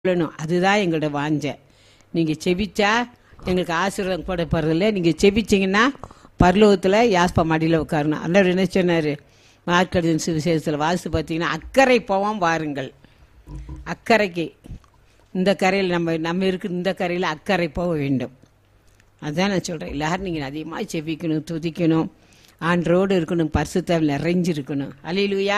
சொல்லணும் அதுதான் எங்களோட வாஞ்சை நீங்கள் செபிச்சா எங்களுக்கு ஆசீர்வாதம் கூட போகிறதில்ல நீங்கள் செபிச்சிங்கன்னா பரலோகத்தில் யாஸ்பா மடியில் உட்காரணும் அண்ணர் என்ன சொன்னார் மார்க்கடின் சுவிசேஷத்தில் வாசித்து பார்த்தீங்கன்னா அக்கறை போவோம் வாருங்கள் அக்கறைக்கு இந்த கரையில் நம்ம நம்ம இருக்கிற இந்த கரையில் அக்கறை போக வேண்டும் அதான் நான் சொல்கிறேன் எல்லாரும் நீங்கள் அதிகமாக செபிக்கணும் துதிக்கணும் ஆண்டரோடு இருக்கணும் பரிசுத்தாவில் நிறைஞ்சிருக்கணும் அலையிலுயா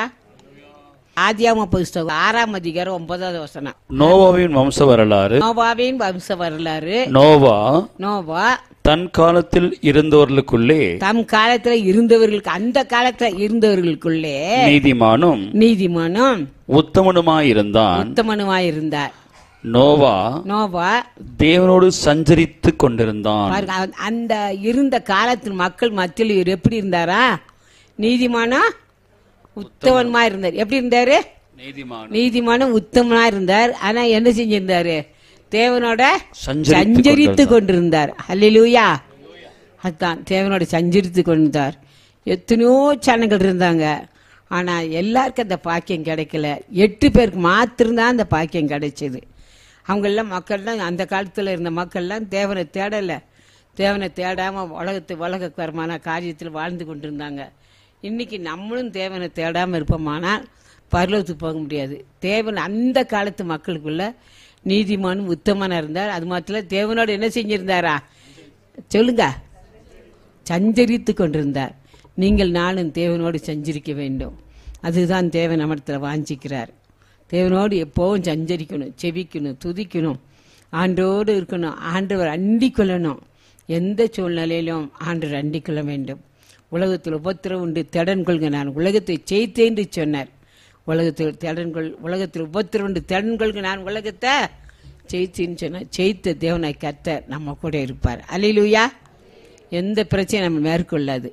ஆதியாம புஸ்தகம் ஆறாம் அதிகாரம் ஒன்பதாவது வசனம் நோவாவின் வம்ச வரலாறு நோவாவின் வம்ச வரலாறு நோவா நோவா தன் காலத்தில் இருந்தவர்களுக்குள்ளே தம் காலத்துல இருந்தவர்களுக்கு அந்த காலத்துல இருந்தவர்களுக்குள்ளே நீதிமானும் நீதிமானும் உத்தமனுமாயிருந்தான் உத்தமனுமாய் இருந்தார் நோவா நோவா தேவனோடு சஞ்சரித்துக் கொண்டிருந்தான் பாருங்க, அவன் அந்த இருந்த காலத்தில் மக்கள் மத்தியில் இவர் எப்படி இருந்தாரா நீதிமானா உத்தமனுமா இருந்தார் எப்படி இருந்தாரு நீதிமான் நீதிமானும் உத்தமனா இருந்தார் ஆனா என்ன செஞ்சிருந்தாரு தேவனோட சஞ்சரித்துக் சஞ்சரித்து கொண்டிருந்தார் அல்லேலூயா அதான் தேவனோட சஞ்சரித்து கொண்டிருந்தார் எத்தனையோ சேனல்கள் இருந்தாங்க ஆனா எல்லாருக்கும் அந்த பாக்கியம் கிடைக்கல எட்டு பேருக்கு மாத்திரம்தான் அந்த பாக்கியம் கிடைச்சது அவங்கெல்லாம் மக்கள்லாம் அந்த காலத்துல இருந்த மக்கள்லாம் தேவனை தேடல தேவனை தேடாம உலகத்து உலகக்கரமான காரியத்தில் வாழ்ந்து கொண்டிருந்தாங்க இன்னைக்கு நம்மளும் தேவனை தேடாம இருப்போமானால் பரலோகத்துக்கு போக முடியாது தேவன் அந்த காலத்து மக்களுக்குள்ள நீதிமானும் உத்தமனா இருந்தார் அது மாத்திரம் தேவனோட என்ன செஞ்சிருந்தாரா சொல்லுங்க சஞ்சரித்து கொண்டிருந்தார் நீங்கள் நானும் தேவனோடு சஞ்சரிக்க வேண்டும் அதுதான் தேவன் நம்மிடத்தில் வாஞ்சிக்கிறார் தேவனோடு எப்போவும் சஞ்சரிக்கணும் செபிக்கணும் துதிக்கணும் ஆண்டோடு இருக்கணும் ஆண்டவர் அண்டிக் கொள்ளணும் எந்த சூழ்நிலையிலும் ஆண்டவர் அண்டிக் கொள்ள வேண்டும் உலகத்தில் உபத்திரம் உண்டு திடன் கொள்க நான் உலகத்தை ஜெயித்தேன் என்று சொன்னார் உலகத்தில் திடன் கொள் உலகத்தில் உபத்திரம் உண்டு திடன் கொள்க நான் உலகத்தை ஜெயித்தேன்னு சொன்னார் ஜெயித்த தேவனாய் கத்த நம்ம கூட இருப்பார் அலையிலுயா எந்த பிரச்சனையும் நம்ம மேற்கொள்ளாது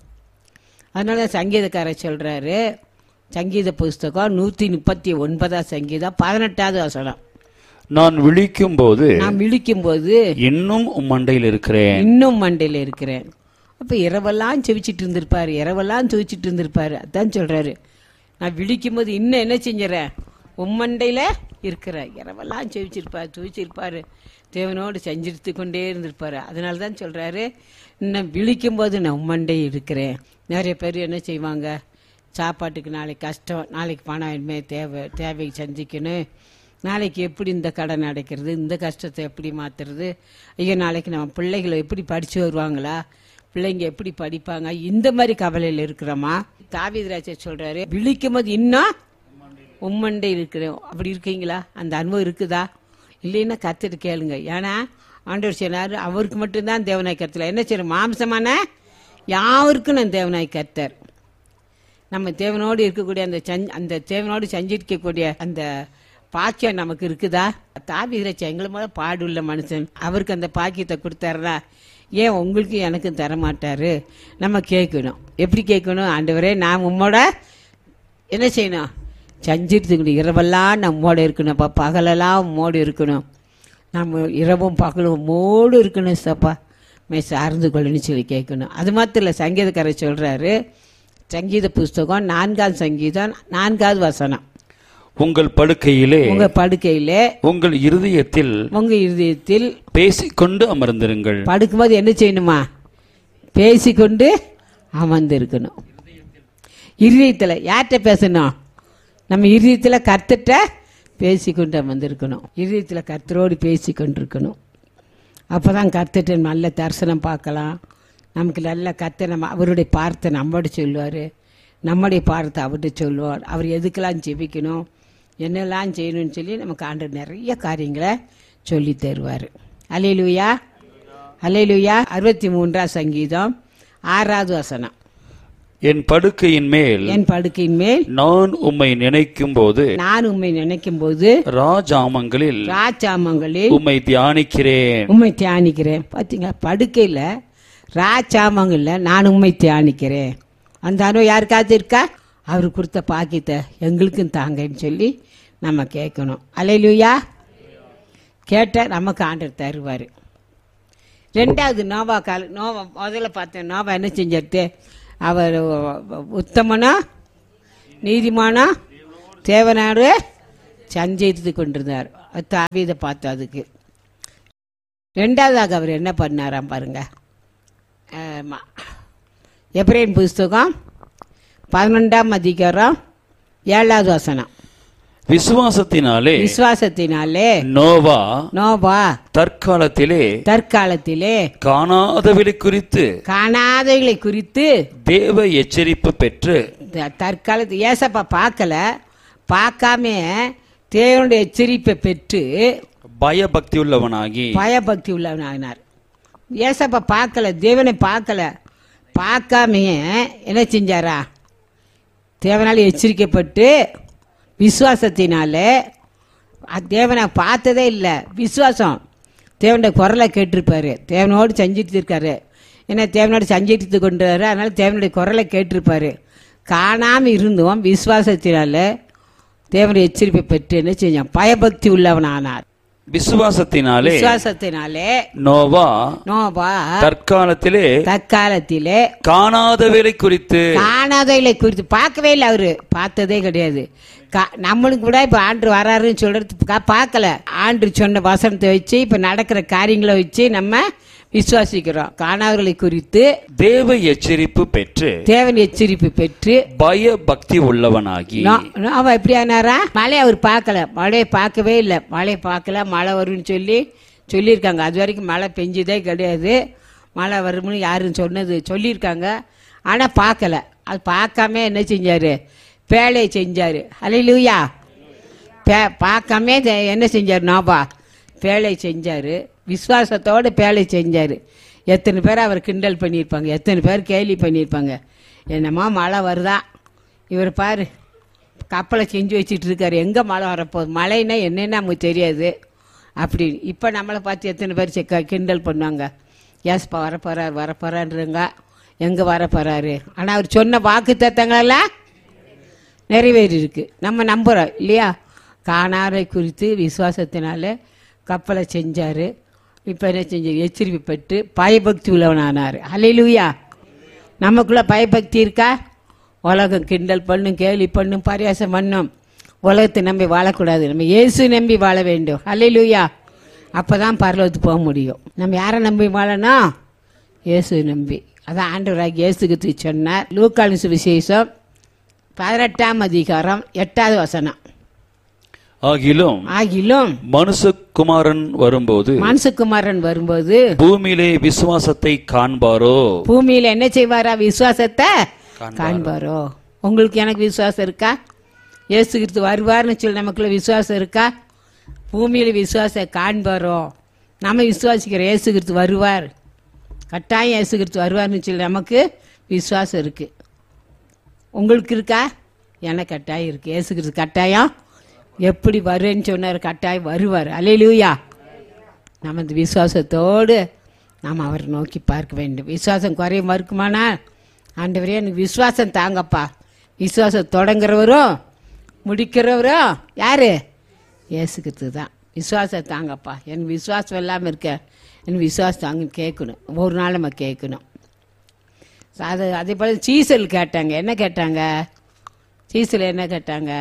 அதனால தான் சங்கீதக்காரர் சொல்றாரு சங்கீத புஸ்தகம் நூத்தி முப்பத்தி ஒன்பதாம் சங்கீதம் பதினெட்டாவது வசனம் நான் விழிக்கும் போது நான் விழிக்கும் போது இன்னும் உம் மண்டையில் இருக்கிறேன் இன்னும் மண்டையில இருக்கிறேன் அப்ப இரவெல்லாம் செவிச்சிட்டு இருந்திருப்பாரு இரவெல்லாம் துவிச்சிட்டு இருந்திருப்பாரு அதான் சொல்றாரு நான் விழிக்கும் போது இன்னும் என்ன செஞ்சுறேன் உம்மண்டையில இருக்கிற இரவெல்லாம் செவிச்சிருப்பாரு துவிச்சிருப்பாரு தேவனோடு சஞ்சரித்து கொண்டே இருந்திருப்பாரு அதனால தான் சொல்றாரு இன்னும் விழிக்கும் போது நான் உம்மண்டை இருக்கிறேன் நிறைய பேர் என்ன செய்வாங்க சாப்பாட்டுக்கு நாளைக்கு கஷ்டம் நாளைக்கு பணம் இனிமே தேவை தேவைக்கு சந்திக்கணும் நாளைக்கு எப்படி இந்த கடன் அடைக்கிறது இந்த கஷ்டத்தை எப்படி மாத்துறது ஐயோ நாளைக்கு நம்ம பிள்ளைகளை எப்படி படிச்சு வருவாங்களா பிள்ளைங்க எப்படி படிப்பாங்க இந்த மாதிரி கவலையில் இருக்கிறோமா தாவிதராஜ சொல்றாரு விழிக்கும் போது இன்னும் உம்மண்டை இருக்கிறோம் அப்படி இருக்கீங்களா அந்த அனுபவம் இருக்குதா இல்லைன்னா கத்துட்டு கேளுங்க ஏன்னா ஆண்டவர் சொன்னார் அவருக்கு மட்டும்தான் தேவனாய் கருத்தல என்ன செய்யணும் மாம்சமான யாருக்கும் நான் தேவனாய் கர்த்தர் நம்ம தேவனோடு இருக்கக்கூடிய அந்த சஞ்- அந்த தேவனோடு சஞ்சரிக்கக்கூடிய அந்த பாக்கியம் நமக்கு இருக்குதா தாவிதிரச்ச எங்களை மேல பாடுள்ள மனுஷன் அவருக்கு அந்த பாக்கியத்தை கொடுத்தாருனா ஏன் உங்களுக்கு எனக்கும் தர மாட்டாரு நம்ம கேட்கணும் எப்படி கேட்கணும் ஆண்டவரே நான் உம்மோட என்ன செய்யணும் சஞ்சரித்துக்கணும் இரவெல்லாம் நம்மோட இருக்கணும் அப்பா பகலெல்லாம் உம்மோடு இருக்கணும் நம்ம இரவும் பகலும் உம்மோடு இருக்கணும் சப்பா மே சார்ந்து கொள்ளுன்னு சொல்லி கேட்கணும் அது மாத்திரம் இல்லை சங்கீதக்காரர் சொல்றாரு சங்கீத புஸ்தகம் நான்காவது சங்கீதம் நான்காவது வசனம் உங்கள் படுக்கையிலே உங்க படுக்கையில உங்கள் இருதயத்தில் உங்க இருதயத்தில் பேசிக்கொண்டு அமர்ந்திருங்கள் படுக்கும்போது என்ன செய்யணுமா பேசிக்கொண்டு அமர்ந்து இருக்கணும் இருதயத்தில் யார்கிட்ட பேசணும் நம்ம இருதயத்தில் கர்த்தட்ட பேசிக்கொண்டு அமர்ந்திருக்கணும் இருதயத்தில் கர்த்தரோடு பேசிக்கொண்டு இருக்கணும் அப்போ தான் கர்த்தட்ட நல்ல தரிசனம் பார்க்கலாம் நமக்கு நல்ல கர்த்தர் நம்ம அவருடைய பார்த்தை நம்மோட சொல்லுவார் நம்முடைய பார்த்தை அவர்கிட்ட சொல்லுவார் அவர் எதுக்கெல்லாம் ஜெபிக்கணும் என்னெல்லாம் செய்யணும்னு சொல்லி நமக்கு ஆண்டு நிறைய காரியங்களை சொல்லி தருவார் அலையிலுயா அலையிலுயா அறுபத்தி மூன்றாம் சங்கீதம் ஆறாவது வசனம் என் படுக்கையின் மேல் என் படுக்கையின் மேல் நான் உம்மை நினைக்கும் போது நான் உம்மை நினைக்கும் போது ராஜாமங்களில் ராஜாமங்களில் உம்மை தியானிக்கிறேன் உண்மை தியானிக்கிறேன் பார்த்தீங்களா படுக்கையில் ராஜாமங்கள்ல நான் உண்மை தியானிக்கிறேன் அந்த அனுபவம் யாருக்காவது இருக்கா அவர் கொடுத்த பாக்கியத்தை எங்களுக்கும் தாங்கன்னு சொல்லி நம்ம கேட்கணும் அலையிலுயா கேட்ட நமக்கு ஆண்டர் தருவார் ரெண்டாவது நோவா கால நோவா முதல்ல பார்த்தேன் நோவா என்ன செஞ்சிருத்து அவர் உத்தமனா நீதிமானா தேவனாடு சஞ்சரித்து கொண்டிருந்தார் தாவீதை பார்த்து அதுக்கு ரெண்டாவதாக அவர் என்ன பண்ணாராம் பாருங்க ஆமா. எப்ரேன் புஸ்தகம் பதினொன்றாம் அதிகாரம் ஏழாவது வசனம் விசுவாசத்தினாலே விசுவாசத்தினாலே நோவா நோபா தற்காலத்திலே தற்காலத்திலே காணாதவளை குறித்து காணாதவைகளை குறித்து தேவ எச்சரிப்பு பெற்று த- தற்காலத்து ஏசப்பா பார்க்கல பார்க்காம தேவனுடைய எச்சரிப்பை பெற்று பயபக்தி உள்ளவனாகி பயபக்தி உள்ளவனாகினார் ஏசப்பா பார்க்கல தேவனை பார்க்கல பார்க்காமையே என்ன செஞ்சாரா தேவனால் எச்சரிக்கப்பட்டு விசுவாசத்தினாலே அ- தேவனை பார்த்ததே இல்லை விசுவாசம் தேவனுடைய குரலை கேட்டிருப்பாரு தேவனோடு செஞ்சுட்டு இருக்காரு ஏன்னா தேவனோடு செஞ்சுட்டு கொண்டுறாரு அதனால தேவனுடைய குரலை கேட்டிருப்பாரு காணாமல் இருந்தோம் விசுவாசத்தினால தேவனுடைய எச்சரிப்பை பெற்று என்ன செஞ்சான் பயபக்தி உள்ளவனானார் விசுவாசத்தினாலே விசுவாசத்தினாலே நோவா நோபா தற்காலத்திலே தற்காலத்திலே காணாதவளை குறித்து காணாதவைகளை குறித்து பார்க்கவே இல்லை அவரு பார்த்ததே கிடையாது கா- நம்மளுக்கு கூட இப்ப ஆண்டு வராருன்னு சொல்றது கா- பார்க்கல ஆண்டு சொன்ன வசனத்தை வச்சு இப்ப நடக்கிற காரியங்களை வச்சு நம்ம விசுவாசிக்கிறோம் காணாதவர்களை குறித்து தேவ எச்சரிப்பு பெற்று தேவன் எச்சரிப்பு பெற்று பய பக்தி உள்ளவனாகி நோ- நோ- அவன் எப்படி ஆனாரா மழையை அவர் பார்க்கல மழையை பார்க்கவே இல்லை மழையை பார்க்கல மழை வரும்னு சொல்லி சொல்லியிருக்காங்க அது வரைக்கும் மழை பெஞ்சதே கிடையாது மழை வரும்னு யாரும் சொன்னது சொல்லியிருக்காங்க ஆனால் பார்க்கல அது பார்க்காம என்ன செஞ்சார் பேழையை செஞ்சார் அலையிலூயா பே பார்க்காம தெ- என்ன செஞ்சார் நோபா பேழை செஞ்சார் விசுவாசத்தோடு பேழை செஞ்சார் எத்தனை பேர் அவர் கிண்டல் பண்ணியிருப்பாங்க எத்தனை பேர் கேலி பண்ணியிருப்பாங்க என்னம்மா மழை வருதா இவர் பாரு கப்பலை செஞ்சு வச்சிட்டு இருக்காரு எங்கே மழை வரப்போகுது மழைன்னா என்னன்னு நமக்கு தெரியாது அப்படி இப்போ நம்மளை பார்த்து எத்தனை பேர் செக்க கிண்டல் பண்ணுவாங்க ஏஸ்ப்பா வரப்போறார் வரப்போறான்றங்க எங்கே வரப்போறாரு ஆனால் அவர் சொன்ன வாக்கு தத்தங்களெல்லாம் நிறைவேறி இருக்கு நம்ம நம்புகிறோம் இல்லையா காணாரை குறித்து விசுவாசத்தினால கப்பலை செஞ்சார் இப்போ என்ன செஞ்சார் எச்சரிப்பு பெற்று பயபக்தி உள்ளவனானார் அலையிலுயா நமக்குள்ள பயபக்தி இருக்கா உலகம் கிண்டல் பண்ணும் கேலி பண்ணும் பரியாசம் பண்ணும் உலகத்தை நம்பி வாழக்கூடாது நம்ம இயேசு நம்பி வாழ வேண்டும் அலையிலுயா அப்போ தான் பரலோகத்துக்கு போக முடியும் நம்ம யாரை நம்பி வாழணும் இயேசு நம்பி அதான் ஆண்டவராக இயேசுக்கு சொன்னார் லூக்காலின் சுவிசேஷம் பதினெட்டாம் அதிகாரம் எட்டாவது வசனம் ஆகிலும் ஆகிலும் மனுஷகுமாரன் வரும்போது மனசுக்குமாரன் வரும்போது பூமியிலே விசுவாசத்தை காண்பாரோ பூமியில என்ன செய்வாரா விசுவாசத்தை காண்பாரோ உங்களுக்கு எனக்கு விசுவாசம் இருக்கா இயேசு கிறிஸ்து வருவார்னு சொல்லி நமக்குள்ள விசுவாசம் இருக்கா பூமியில விசுவாசம் காண்பாரோ நம்ம விசுவாசிக்கிற இயேசு கிறிஸ்து வருவார் கட்டாயம் இயேசு கிறிஸ்து வருவார்னு சொல்லி நமக்கு விசுவாசம் இருக்கு உங்களுக்கு இருக்கா எனக்கு கட்டாயம் இருக்கு இயேசு கிறிஸ்து கட்டாயம் எப்படி வருவேன்னு சொன்னார் கட்டாயம் வருவார் அலையிலூயா நம்ம இந்த விசுவாசத்தோடு நாம் அவரை நோக்கி பார்க்க வேண்டும் விசுவாசம் குறைய இருக்குமானா ஆண்டவரே எனக்கு விசுவாசம் தாங்கப்பா விசுவாசம் தொடங்குறவரும் முடிக்கிறவரும் யாரு இயேசுக்கிறது தான் விசுவாசம் தாங்கப்பா என் விசுவாசம் இல்லாமல் இருக்க என் விசுவாசம் தாங்கன்னு கேட்கணும் ஒரு நாள் நம்ம கேட்கணும் அது அதே போல் சீசல் கேட்டாங்க என்ன கேட்டாங்க சீசல் என்ன கேட்டாங்க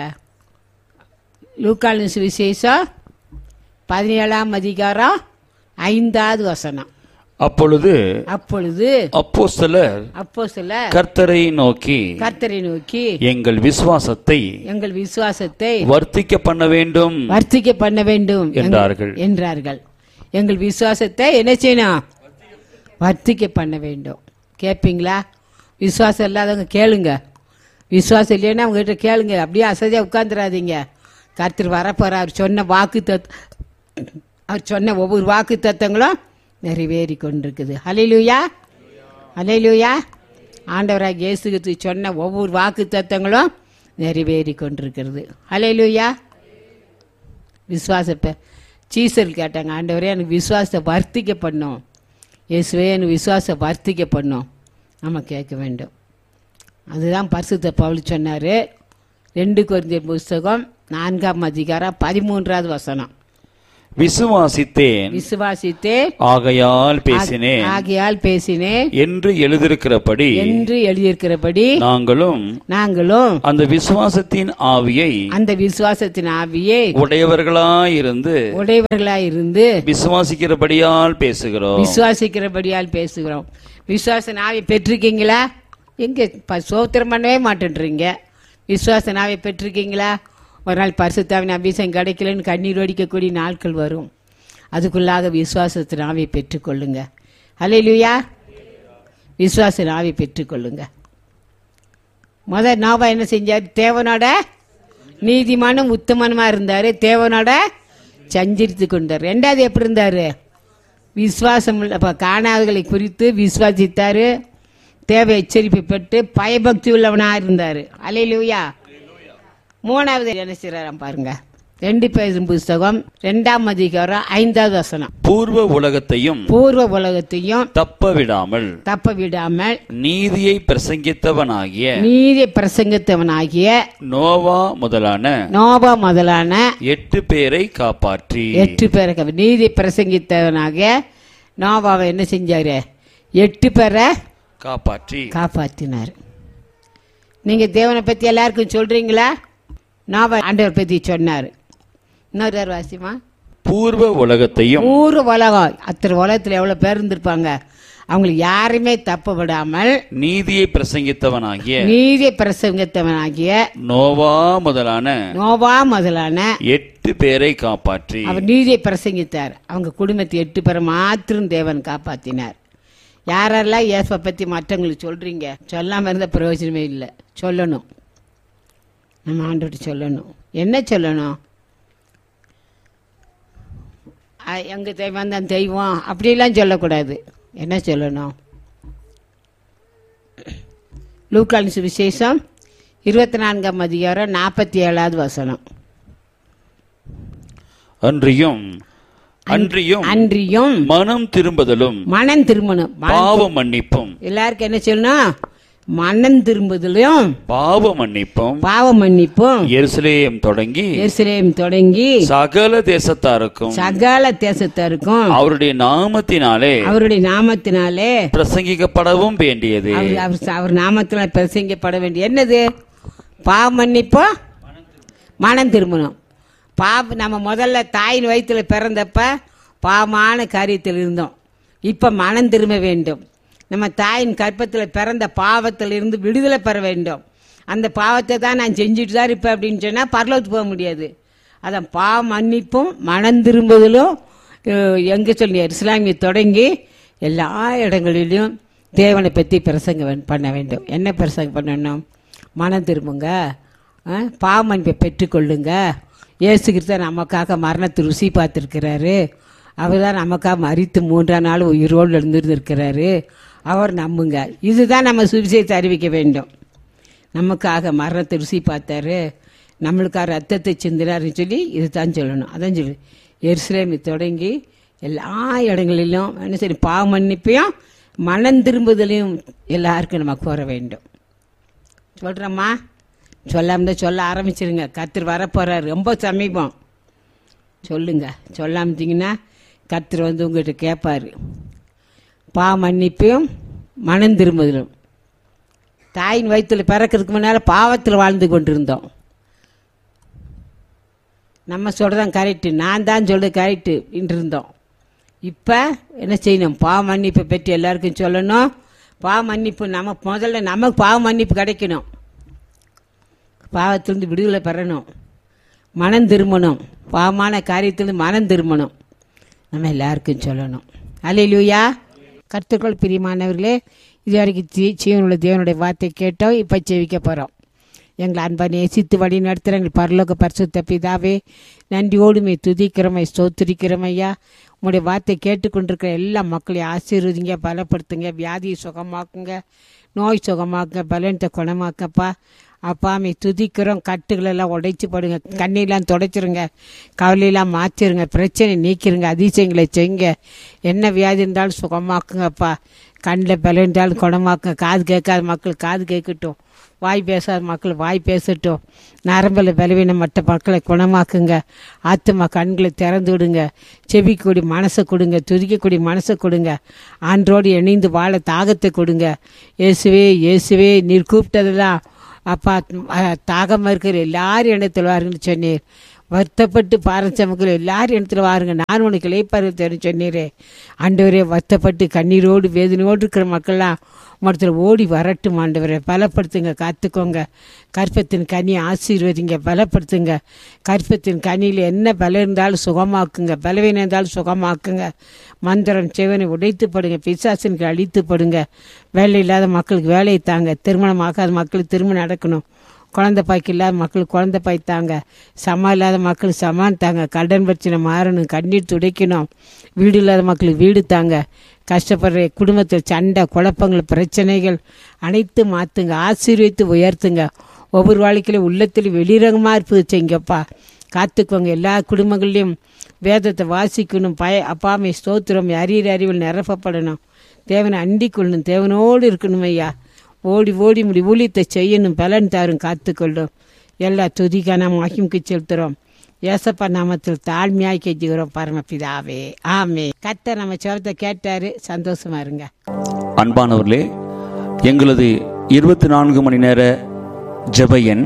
லூக்காலின் சுவிசேஷம் பதினேழாம் அதிகாரம் ஐந்தாவது வசனம் அப்பொழுது அப்பொழுது அப்போஸ்தலர் அப்போ சில கர்த்தரை நோக்கி கர்த்தரை நோக்கி எங்கள் விசுவாசத்தை எங்கள் விசுவாசத்தை வர்த்திக்க பண்ண வேண்டும் வர்த்திக்க பண்ண வேண்டும் என்றார்கள். என்றார்கள் எங்கள் விசுவாசத்தை என்ன செய்யணும் வர்த்திக்க பண்ண வேண்டும் கேட்பீங்களா விசுவாசம் இல்லாதவங்க கேளுங்க விசுவாசம் இல்லைன்னா அவங்ககிட்ட கேளுங்க அப்படியே அசதியாக உட்காந்துடாதீங்க கர்த்தர் வரப்போறார் அவர் சொன்ன வாக்கு தத் அவர் சொன்ன ஒவ்வொரு வாக்கு தத்தங்களும் நிறைவேறி கொண்டிருக்குது ஹலிலூயா ஹலிலூயா ஆண்டவராக இயேசுக்கு சொன்ன ஒவ்வொரு வாக்கு தத்தங்களும் நிறைவேறி கொண்டிருக்கிறது ஹலிலூயா விசுவாசத்தை சீசர் கேட்டாங்க ஆண்டவரே எனக்கு விசுவாசத்தை வர்த்திக்க பண்ணும் இயேசுவே எனக்கு விசுவாசத்தை வர்த்திக்க பண்ணும் நம்ம கேட்க வேண்டும் அதுதான் பரிசுத்த பவுல் சொன்னார் ரெண்டு குறைந்த புஸ்தகம் நான்காம் அதிகாரம் பதிமூன்றாவது வசனம் விசுவாசித்தேன் விசுவாசித்தேன் ஆகையால் பேசினேன் ஆகையால் பேசினேன் என்று எழுதியிருக்கிறபடி என்று எழுதியிருக்கிறபடி நாங்களும் நாங்களும் அந்த விசுவாசத்தின் ஆவியை அந்த விசுவாசத்தின் ஆவியை உடையவர்களாயிருந்து உடையவர்களாய் இருந்து விசுவாசிக்கிறபடியால் பேசுகிறோம் விசுவாசிக்கிறபடியால் பேசுகிறோம் விசுவாச நாவை பெற்றிருக்கீங்களா எங்க ப- சோத்திரம் பண்ணவே மாட்டேன்றீங்க விசுவாச நாவை பெற்றிருக்கீங்களா ஒரு நாள் பரிசுத்தாவின் அபிஷேகம் கிடைக்கலன்னு கண்ணீர் வடிக்கக்கூடிய நாட்கள் வரும் அதுக்குள்ளாக விசுவாசத்தின் ஆவியை பெற்றுக்கொள்ளுங்க அல்லையா விசுவாச நாவை பெற்றுக்கொள்ளுங்க முத நோபா என்ன செஞ்சார் தேவனோட நீதிமானும் உத்தமனுமா இருந்தாரு தேவனோட சஞ்சரித்து கொண்டார் ரெண்டாவது எப்படி இருந்தாரு விசுவாசம் உள்ள- அப்ப காணாதவர்களை குறித்து விசுவாசித்தாரு தேவை எச்சரிப்பு பெற்று பயபக்தி உள்ளவனா இருந்தாரு அலையிலூயா மூணாவது என்ன செய்யறாராம் பாருங்க ரெண்டு பேரும் புஸ்தகம் ரெண்டாம் அதிகாரம் ஐந்தாவது வசனம் பூர்வ உலகத்தையும் பூர்வ உலகத்தையும் தப்ப விடாமல் தப்ப விடாமல் நீதியை பிரசங்கித்தவனாகிய நீதி பிரசங்கத்தவனாகிய நோவா முதலான நோபா முதலான எட்டு பேரை காப்பாற்றி எட்டு பேரை நீதி பிரசங்கித்தவனாகிய நோபாவை என்ன செஞ்சாரு எட்டு பேரை காப்பாற்றி காப்பாற்றினார் நீங்க தேவனை பத்தி எல்லாருக்கும் சொல்றீங்களா நோபா ஆண்டவர் பத்தி சொன்னார் இன்னொரு வாசிமா பூர்வ உலகத்தையும் ஊர் உலகம் அத்தனை உலகத்துல எவ்வளவு பேர் இருந்திருப்பாங்க அவங்களுக்கு யாருமே தப்பு விடாமல் நீதியை பிரசங்கித்தவனாகிய நீதி பிரசங்கத்தவனாகிய நோவா முதலான நோபா முதலான எட்டு பேரை காப்பாற்றி அவர் நீதியை பிரசங்கித்தார் அவங்க குடும்பத்தை எட்டு பேரை மாத்திரம் தேவன் காப்பாத்தினார் யாரெல்லாம் இயேசுவை பத்தி மற்றவங்களுக்கு சொல்றீங்க சொல்லாம இருந்த பிரயோஜனமே இல்லை சொல்லணும் நம்ம ஆண்டோட்டு சொல்லணும் என்ன சொல்லணும் அ, எங்க தெய்வம் தான் தெய்வம் அப்படிலாம் சொல்லக்கூடாது என்ன சொல்லணும் லூக்கான் சுவிசேஷம் இருபத்தி நான்காம் அதிகாரம் நாற்பத்தி ஏழாவது வசனம் அன்றியும் அன்றியும் அன்றியும் மனம் திரும்புதலும் மனம் திரும்பணும் மனம் பாவ மன்னிப்பும் எல்லாருக்கும் என்ன சொல்லணும் மனம் திரும்புதலையும் பாவ மன்னிப்பும் பாவ மன்னிப்பும் எருசலேம் தொடங்கி எருசலேம் தொடங்கி சகல தேசத்தாருக்கும் சகல தேசத்தாருக்கும் அவருடைய நாமத்தினாலே அவருடைய நாமத்தினாலே பிரசங்கிக்கப்படவும் வேண்டியது அவர் அவர் அவர் நாமத்தினால் பிரசங்கிக்கப்பட வேண்டிய என்னது பாவ மன்னிப்போ மனம் திரும்பணும் பாவ நம்ம முதல்ல தாயின் வயிற்றுல பிறந்தப்ப பாவமான காரியத்தில் இருந்தோம் இப்போ மனம் திரும்ப வேண்டும் நம்ம தாயின் கற்பத்தில் பிறந்த பாவத்தில் இருந்து விடுதலை பெற வேண்டும் அந்த பாவத்தை தான் நான் செஞ்சுட்டு தான் இருப்பேன் அப்படின்னு சொன்னால் பரலோகத்துக்கு போக முடியாது அதான் பாவ மன்னிப்பும் மனம் திரும்புதலும் அஹ், எங்க சொல்லி இஸ்லாமிய தொடங்கி எல்லா இடங்களிலும் தேவனை பற்றி பிரசங்கம் பண்ண வேண்டும் என்ன பிரசங்கம் பண்ணணும் மனம் திரும்புங்க அஹ், பாவ மன்னிப்பை பெற்றுக்கொள்ளுங்க இயேசு கிறிஸ்து நமக்காக மரணத்தை ருசி பார்த்துருக்கிறாரு அவர் தான் நமக்காக மறித்து மூன்றாம் நாள் உயிரோடு இருந்திருக்கிறாரு அவர் நம்புங்க இதுதான் நம்ம சுவிசேஷத்தை அறிவிக்க வேண்டும் நமக்காக மரணத்தை ருசி பார்த்தாரு நம்மளுக்காக ரத்தத்தை சிந்தினாருன்னு சொல்லி இதுதான் சொல்லணும் அதான் சொல்லு எருசலேமை தொடங்கி எல்லா இடங்களிலும் என்ன சரி பாவ மன்னிப்பையும் மனம் திரும்புதலையும் எல்லாருக்கும் நம்ம கோர வேண்டும் சொல்கிறோம்மா சொல்லாம தான் சொல்ல ஆரம்பிச்சிருங்க கத்தர் வரப்போறாரு ரொம்ப சமீபம் சொல்லுங்க சொல்லாமட்டிங்கன்னா கத்தர் வந்து உங்ககிட்ட கேட்பாரு பா மன்னிப்பையும் மனம் திரும்புதலும் தாயின் வயிற்றுல பிறக்கிறதுக்கு முன்னால் பாவத்தில் வாழ்ந்து கொண்டிருந்தோம் நம்ம சொல்கிறதான் கரெக்டு நான் தான் சொல்றது கரெக்டு இருந்தோம் இப்போ என்ன செய்யணும் பாவ மன்னிப்பை பற்றி எல்லாருக்கும் சொல்லணும் பாவ மன்னிப்பு நம்ம முதல்ல நமக்கு பாவ மன்னிப்பு கிடைக்கணும் பாவத்திலிருந்து விடுதலை பெறணும் மனம் திரும்பணும் பாவமான காரியத்திலிருந்து மனம் திரும்பணும் நம்ம எல்லாருக்கும் சொல்லணும் அலையிலூயா கருத்துக்கள் பிரியமானவர்களே இது வரைக்கும் ஜீ ஜீவனுள்ள தேவனுடைய வார்த்தை கேட்டோம் இப்போ செவிக்க போகிறோம் எங்களை அன்பா நேசித்து வழி நடத்துகிற எங்கள் பரலோக பரிசுத்த பிதாவே நன்றியோடுமே துதிக்கிறோமை ஸ்தோத்திரிக்கிறோம் ஐயா உங்களுடைய வார்த்தை கேட்டுக்கொண்டிருக்கிற எல்லா மக்களையும் ஆசீர்வதிங்க பலப்படுத்துங்க வியாதியை சுகமாக்குங்க நோய் சுகமாக்குங்க பலனத்தை குணமாக்கப்பா அப்பா மே துதிக்கிறோம் கட்டுகளெல்லாம் உடைச்சு போடுங்க கண்ணிலாம் துடைச்சிருங்க கவலையெல்லாம் மாற்றிருங்க பிரச்சனை நீக்கிருங்க அதிசயங்களை செய்யுங்க என்ன வியாதி இருந்தாலும் சுகமாக்குங்கப்பா கண்ணில் பலம் இருந்தாலும் குணமாக்குங்க காது கேட்காத மக்கள் காது கேட்கட்டும் வாய் பேசாத மக்கள் வாய் பேசட்டும் நரம்பில் பலவீனமற்ற மக்களை குணமாக்குங்க ஆத்துமா கண்களை திறந்து விடுங்க செவிக்கூடி மனசை கொடுங்க துதிக்கக்கூடிய மனசை கொடுங்க ஆன்றோடு இணைந்து வாழ தாகத்தை கொடுங்க இயேசுவே இயேசுவே நீர் கூப்பிட்டதெல்லாம் அப்பா அஹ், தாகமா இருக்கிற எல்லாரும் இடத்துல வாருங்கன்னு சொன்னீர் வருத்தப்பட்டு பாரஞ்சமக்கள் எல்லாரும் இடத்துல வாருங்க நான் உனக்கு இளைப்பாரு தெரியும் சொன்னீரே ஆண்டவரே வருத்தப்பட்டு கண்ணீரோடு வேதனையோடு இருக்கிற மக்கள்லாம் மரத்தில் ஓடி வரட்டும் ஆண்டவரே பலப்படுத்துங்க காத்துக்கோங்க கற்பத்தின் கனி ஆசீர்வதிங்க பலப்படுத்துங்க கற்பத்தின் கனியில் என்ன பலம் இருந்தாலும் சுகமாக்குங்க பலவீனம் இருந்தாலும் சுகமாக்குங்க மந்திரம் செவனை உடைத்து படுங்க பிசாசனுக்கு அழித்து படுங்க வேலை இல்லாத மக்களுக்கு வேலையை தாங்க திருமணம் ஆகாத மக்களுக்கு திருமணம் நடக்கணும் குழந்தை பாய்க்கு இல்லாத மக்களுக்கு குழந்தை பாய் தாங்க சமம் இல்லாத மக்களுக்கு சமான் தாங்க கடன் பிரச்சனை மாறணும் கண்ணீர் துடைக்கணும் வீடு இல்லாத மக்களுக்கு வீடு தாங்க கஷ்டப்படுற குடும்பத்தில் சண்டை குழப்பங்கள் பிரச்சனைகள் அனைத்து மாற்றுங்க ஆசீர்வித்து உயர்த்துங்க ஒவ்வொரு வாழ்க்கையிலும் உள்ளத்தில் வெளிரங்கமாக இருப்பது செய்யுங்கப்பா காத்துக்கோங்க எல்லா குடும்பங்கள்லையும் வேதத்தை வாசிக்கணும் பய அப்பாமை ஸ்தோத்திரம் அறியிற அறிவில் நிரப்பப்படணும் தேவனை அண்டிக் கொள்ளணும் தேவனோடு இருக்கணும் ஐயா ஓடி ஓடி முடி ஊழியத்தை செய்யணும் பலன் தாரும் காத்துக்கொள்ளும் எல்லா துதிக்கான மகிமுக்கு செலுத்துகிறோம் ஏசப்பா நாமத்தில் தாழ்மையாய் கெஞ்சுகிறோம் பரமபிதாவே ஆமே கத்த நம்ம சோரத்தை கேட்டாரு சந்தோஷமா இருங்க அன்பானவர்களே எங்களது இருபத்தி நான்கு மணி நேர ஜெப எண்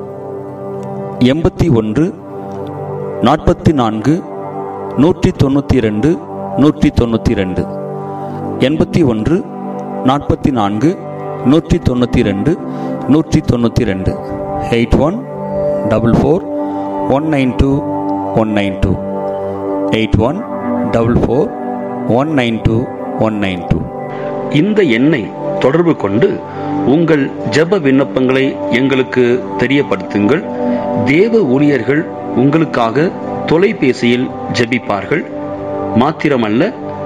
எண்பத்தி ஒன்று நாற்பத்தி நான்கு நூற்றி தொண்ணூற்றி ரெண்டு நூற்றி தொண்ணூற்றி ரெண்டு எண்பத்தி ஒன்று நாற்பத்தி நான்கு நூற்றி தொண்ணூற்றி ரெண்டு நூற்றி தொண்ணூற்றி ரெண்டு eight one double four one nine two one nine two eight one double four one nine two one nine two இந்த எண்ணை தொடர்பு கொண்டு உங்கள் ஜெப விண்ணப்பங்களை எங்களுக்கு தெரியப்படுத்துங்கள் தேவ ஊழியர்கள் உங்களுக்காக தொலைபேசியில் ஜெபிப்பார்கள் மாத்திரமல்ல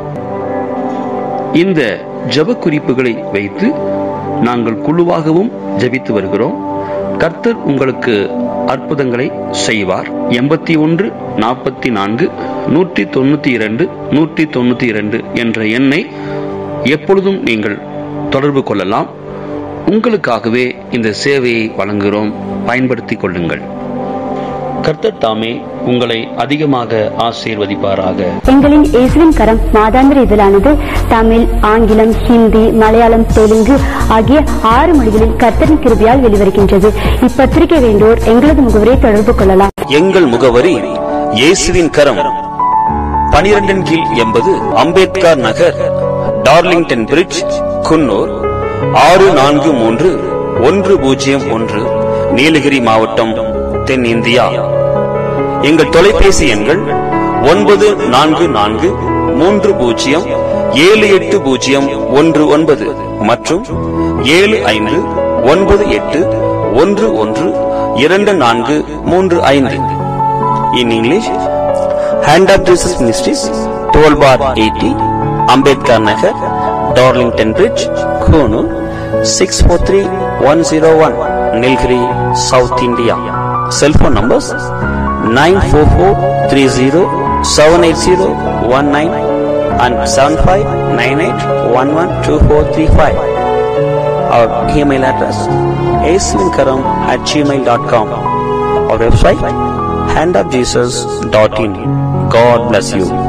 இந்த ஜெப குறிப்புகளை வைத்து நாங்கள் குழுவாகவும் ஜெபித்து வருகிறோம் கர்த்தர் உங்களுக்கு அற்புதங்களை செய்வார் எண்பத்தி ஒன்று நாற்பத்தி நான்கு நூற்றி தொண்ணூத்தி இரண்டு நூற்றி தொண்ணூத்தி இரண்டு என்ற எண்ணை எப்பொழுதும் நீங்கள் தொடர்பு கொள்ளலாம் உங்களுக்காகவே இந்த சேவையை வழங்குகிறோம் பயன்படுத்திக் கொள்ளுங்கள் கர்த்தர் தாமே உங்களை அதிகமாக ஆசீர்வதிப்பாராக எங்களின் இயேசுவின் கரம் மாதாந்திர இதழானது தமிழ் ஆங்கிலம் ஹிந்தி மலையாளம் தெலுங்கு ஆகிய ஆறு மொழிகளில் கர்த்தரின் கிருபியால் வெளிவருகின்றது இப்பத்திரிகை வேண்டோர் எங்களது முகவரியை தொடர்பு கொள்ளலாம் எங்கள் முகவரி இயேசுவின் கரம் பனிரெண்டின் கீழ் எண்பது அம்பேத்கர் நகர் டார்லிங்டன் பிரிட்ஜ் குன்னூர் ஆறு நான்கு மூன்று ஒன்று பூஜ்ஜியம் ஒன்று நீலகிரி மாவட்டம் தென்னிந்தியா எங்கள் தொலைபேசி எண்கள் ஒன்பது நான்கு நான்கு மூன்று பூஜ்ஜியம் ஏழு எட்டு பூஜ்ஜியம் ஒன்று ஒன்பது மற்றும் ஏழு ஐந்து ஒன்பது எட்டு ஒன்று ஒன்று இரண்டு நான்கு மூன்று ஐந்து in English hand of Jesus ministries twelve by eighty Ambedkar Nagar Darlington bridge Coonoor six four three one zero one Nilgiri south India cellphone numbers nine four four three zero seven eight zero one nine and seven five nine eight one one two four three five our email address aswinkaram at gmail.com our website handofjesus.in god bless you